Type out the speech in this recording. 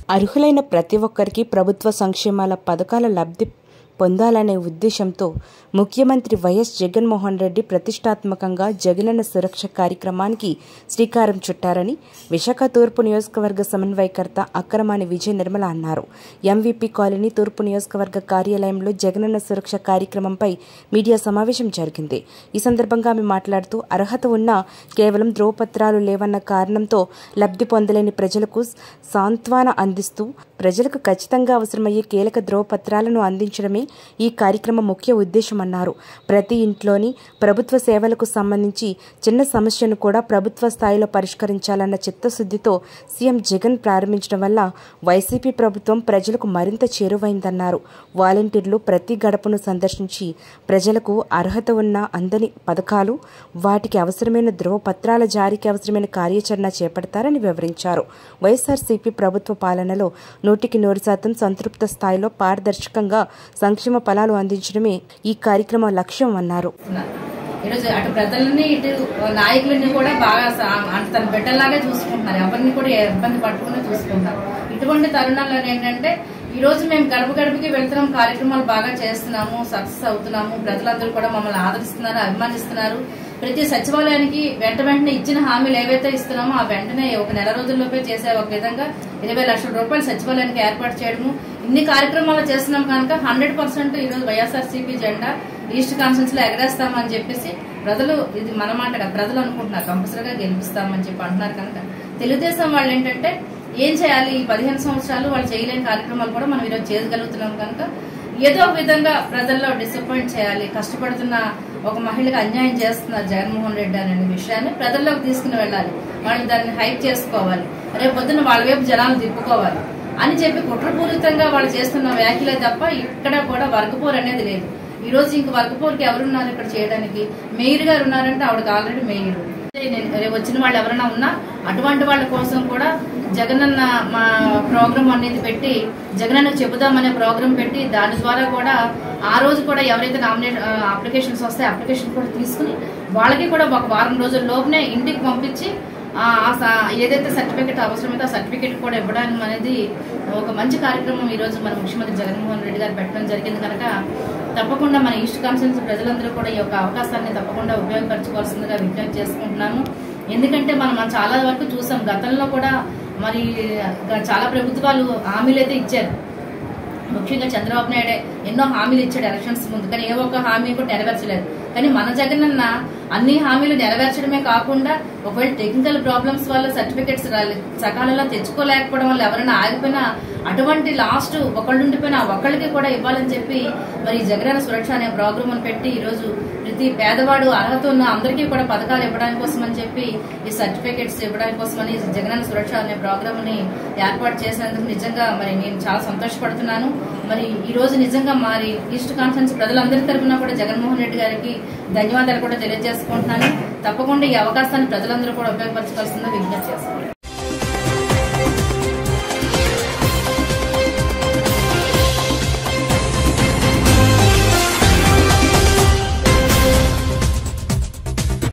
అర్హులైన ప్రతి ఒక్కరికి ప్రభుత్వ సంక్షేమాల పథకాల లబ్ధి పొందాలనే ఉద్దేశంతో ముఖ్యమంత్రి వైఎస్ జగన్మోహన్ రెడ్డి ప్రతిష్టాత్మకంగా జగనన్న సురక్ష కార్యక్రమానికి శ్రీకారం చుట్టారని విశాఖ తూర్పు నియోజకవర్గ సమన్వయకర్త అక్రమాని విజయ నిర్మల అన్నారు ఎంవీపీ కాలనీ తూర్పు నియోజకవర్గ కార్యాలయంలో జగనన్న సురక్ష కార్యక్రమంపై మీడియా సమావేశం జరిగింది ఈ సందర్భంగా ఆమె మాట్లాడుతూ అర్హత ఉన్నా కేవలం ధ్రువపత్రాలు లేవన్న కారణంతో లబ్ధి పొందలేని ప్రజలకు సాంత్వన అందిస్తూ ప్రజలకు ఖచ్చితంగా అవసరమయ్యే కీలక ధ్రువపత్రాలను అందించడమే ఈ కార్యక్రమం ముఖ్య ఉద్దేశమన్నారు ప్రతి ఇంట్లోని ప్రభుత్వ సేవలకు సంబంధించి చిన్న సమస్యను కూడా ప్రభుత్వ స్థాయిలో పరిష్కరించాలన్న చిత్తశుద్ధితో సీఎం జగన్ ప్రారంభించడం వల్ల వైసీపీ ప్రభుత్వం ప్రజలకు మరింత చేరువైందన్నారు వాలంటీర్లు ప్రతి గడపను సందర్శించి ప్రజలకు అర్హత ఉన్న అందని పథకాలు వాటికి అవసరమైన ధ్రువపత్రాల జారీకి అవసరమైన కార్యాచరణ చేపడతారని వివరించారు వైఎస్ఆర్సీపీ ప్రభుత్వ పాలనలో నూటికి నూరు శాతం సంతృప్త స్థాయిలో పారదర్శకంగా సంక్షేమ ఫలాలు అందించడమే ఈ కార్యక్రమం లక్ష్యం అన్నారు ఈరోజు అటు ప్రజలని ఇటు నాయకులని కూడా బాగా సా- అంటే తన బిడ్డలాగే చూసుకుంటున్నారు ఎవరిని కూడా ఇబ్బంది పడకుండా చూసుకుంటున్నారు ఇటువంటి తరుణాల్లో ఏంటంటే ఈ రోజు మేము గడప గడపకి వెళ్తున్నాం కార్యక్రమాలు బాగా చేస్తున్నాము సక్సెస్ అవుతున్నాము ప్రజలందరూ కూడా మమ్మల్ని ఆదరిస్తున్నారు అభిమానిస్తున్నారు ప్రతి సచివాలయానికి వెంట వెంటనే ఇచ్చిన హామీలు ఏవైతే ఇస్తున్నామో ఆ వెంటనే ఒక నెల రోజుల్లోపే చేసే ఒక విధంగా ఇరవై లక్షల రూపాయలు సచివాలయానికి ఏర్పాటు చేయడము ఇన్ని కార్యక్రమాలు చేస్తున్నాం కనుక హండ్రెడ్ పర్సెంట్ ఈరోజు వైఎస్ఆర్సీపీ జెండా ఈస్ట్ కాన్ఫరెన్స్ లో ఎగరేస్తామని చెప్పేసి ప్రజలు ఇది మన మాట కాదు ప్రజలు అనుకుంటున్నారు కంపల్సరీగా గెలిపిస్తామని చెప్పి అంటున్నారు కనుక తెలుగుదేశం వాళ్ళు ఏంటంటే ఏం చేయాలి ఈ పదిహేను సంవత్సరాలు వాళ్ళు చేయలేని కార్యక్రమాలు కూడా మనం ఈరోజు చేయగలుగుతున్నాం కనుక ఏదో ఒక విధంగా ప్రజల్లో డిసప్పాయింట్ చేయాలి కష్టపడుతున్న ఒక మహిళకు అన్యాయం చేస్తున్నారు జగన్మోహన్ రెడ్డి అనే విషయాన్ని ప్రజల్లోకి తీసుకుని వెళ్ళాలి వాళ్ళు దాన్ని హైప్ చేసుకోవాలి రేపు పొద్దున్న వాళ్ళ వైపు జనాలు తిప్పుకోవాలి అని చెప్పి కుట్రపూరితంగా వాళ్ళు చేస్తున్న వ్యాఖ్యలే తప్ప ఇక్కడ కూడా వర్గపోరు అనేది లేదు ఈ రోజు ఇంక వర్గపోర్కి ఎవరున్నారు ఇక్కడ చేయడానికి మేయర్ గారు ఉన్నారంటే ఆవిడకి ఆల్రెడీ మేయర్ నేను రేపు వచ్చిన వాళ్ళు ఎవరైనా ఉన్నా అటువంటి వాళ్ళ కోసం కూడా జగనన్న మా ప్రోగ్రామ్ అనేది పెట్టి జగనన్న చెబుదామనే ప్రోగ్రామ్ పెట్టి దాని ద్వారా కూడా ఆ రోజు కూడా ఎవరైతే నామినేట్ అప్లికేషన్స్ వస్తే అప్లికేషన్ కూడా తీసుకుని వాళ్ళకి కూడా ఒక వారం రోజుల లోపునే ఇంటికి పంపించి ఆ ఆ స- ఏదైతే సర్టిఫికెట్ అవసరమైతే ఆ సర్టిఫికెట్ కూడా ఇవ్వడానికి అనేది ఒక మంచి కార్యక్రమం ఈ రోజు మన ముఖ్యమంత్రి జగన్మోహన్ రెడ్డి గారు పెట్టడం జరిగింది కనుక తప్పకుండా మన ఈస్ట్ కాన్ఫరెన్స్ ప్రజలందరూ కూడా ఈ యొక్క అవకాశాన్ని తప్పకుండా ఉపయోగపరచుకోవాల్సిందిగా విజ్ఞప్తి చేసుకుంటున్నాను ఎందుకంటే మనం మనం చాలా వరకు చూసాం గతంలో కూడా మరి గ- చాలా ప్రభుత్వాలు హామీలు అయితే ఇచ్చారు ముఖ్యంగా చంద్రబాబు నాయుడే ఎన్నో హామీలు ఇచ్చాడు ఎలక్షన్స్ ముందు కానీ ఏ ఒక్క హామీ కూడా నెరవేర్చలేదు కానీ మన జగనన్న అన్ని హామీలు నెరవేర్చడమే కాకుండా ఒకవేళ టెక్నికల్ ప్రాబ్లమ్స్ వల్ల సర్టిఫికెట్స్ సకాలంలో తెచ్చుకోలేకపోవడం వల్ల ఎవరైనా ఆగిపోయినా అటువంటి లాస్ట్ ఒకళ్ళు ఉండిపోయినా ఒకళ్ళకి కూడా ఇవ్వాలని చెప్పి మరి జగనన్న సురక్ష అనే ప్రోగ్రామ్ అని పెట్టి ఈ రోజు ప్రతి పేదవాడు అర్హత ఉన్న అందరికీ కూడా పథకాలు ఇవ్వడానికి కోసం అని చెప్పి ఈ సర్టిఫికెట్స్ ఇవ్వడానికి కోసమని జగనన్న సురక్ష అనే ప్రోగ్రామ్ ని ఏర్పాటు చేసినందుకు నిజంగా మరి నేను చాలా సంతోషపడుతున్నాను మరి ఈ రోజు నిజంగా మరి ఈస్ట్ కాన్ఫరెన్స్ ప్రజలందరి తరఫున కూడా జగన్మోహన్ రెడ్డి గారికి ధన్యవాదాలు కూడా తెలియజేసుకుంటున్నాను తప్పకుండా ఈ అవకాశాన్ని ప్రజలందరూ కూడా ఉపయోగపరచుకోవాల్సిందిగా విజ్ఞప్తి చేస్తున్నాను